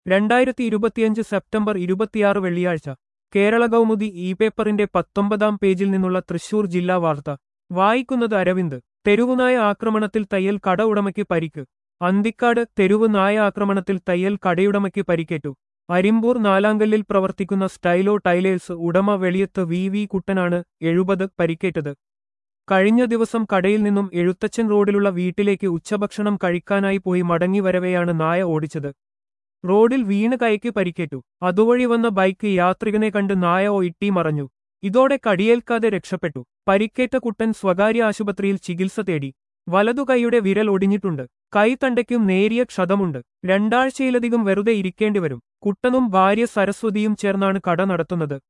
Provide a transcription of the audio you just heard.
രണ്ടായിരത്തി ഇരുപത്തിയഞ്ച് സെപ്റ്റംബർ ഇരുപത്തിയാറ് വെള്ളിയാഴ്ച കേരള കൗമുദി ഇ പേപ്പറിന്റെ പത്തൊമ്പതാം പേജിൽ നിന്നുള്ള തൃശൂർ ജില്ലാ വാർത്ത വായിക്കുന്നത് അരവിന്ദ് തെരുവുനായ ആക്രമണത്തിൽ തയ്യൽ കട ഉടമയ്ക്ക് പരിക്ക് അന്തിക്കാട് തെരുവ് നായ ആക്രമണത്തിൽ തയ്യൽ കടയുടമയ്ക്ക് പരിക്കേറ്റു അരിമ്പൂർ നാലാങ്കല്ലിൽ പ്രവർത്തിക്കുന്ന സ്റ്റൈലോ ടൈലേഴ്സ് ഉടമ വെളിയത്ത് വി വി കുട്ടനാണ് എഴുപത് പരിക്കേറ്റത് കഴിഞ്ഞ ദിവസം കടയിൽ നിന്നും എഴുത്തച്ഛൻ റോഡിലുള്ള വീട്ടിലേക്ക് ഉച്ചഭക്ഷണം കഴിക്കാനായി പോയി മടങ്ങി വരവെയാണ് നായ ഓടിച്ചത് റോഡിൽ വീണ് കൈക്ക് പരിക്കേറ്റു അതുവഴി വന്ന ബൈക്ക് യാത്രികനെ കണ്ട് നായ ഒയിട്ടി മറഞ്ഞു ഇതോടെ കടിയേൽക്കാതെ രക്ഷപ്പെട്ടു പരിക്കേറ്റ കുട്ടൻ സ്വകാര്യ ആശുപത്രിയിൽ ചികിത്സ തേടി വലതു കൈയുടെ വിരൽ ഒടിഞ്ഞിട്ടുണ്ട് കൈത്തണ്ടയ്ക്കും നേരിയ ക്ഷതമുണ്ട് രണ്ടാഴ്ചയിലധികം വെറുതെ ഇരിക്കേണ്ടിവരും കുട്ടനും ഭാര്യ സരസ്വതിയും ചേർന്നാണ് കട നടത്തുന്നത്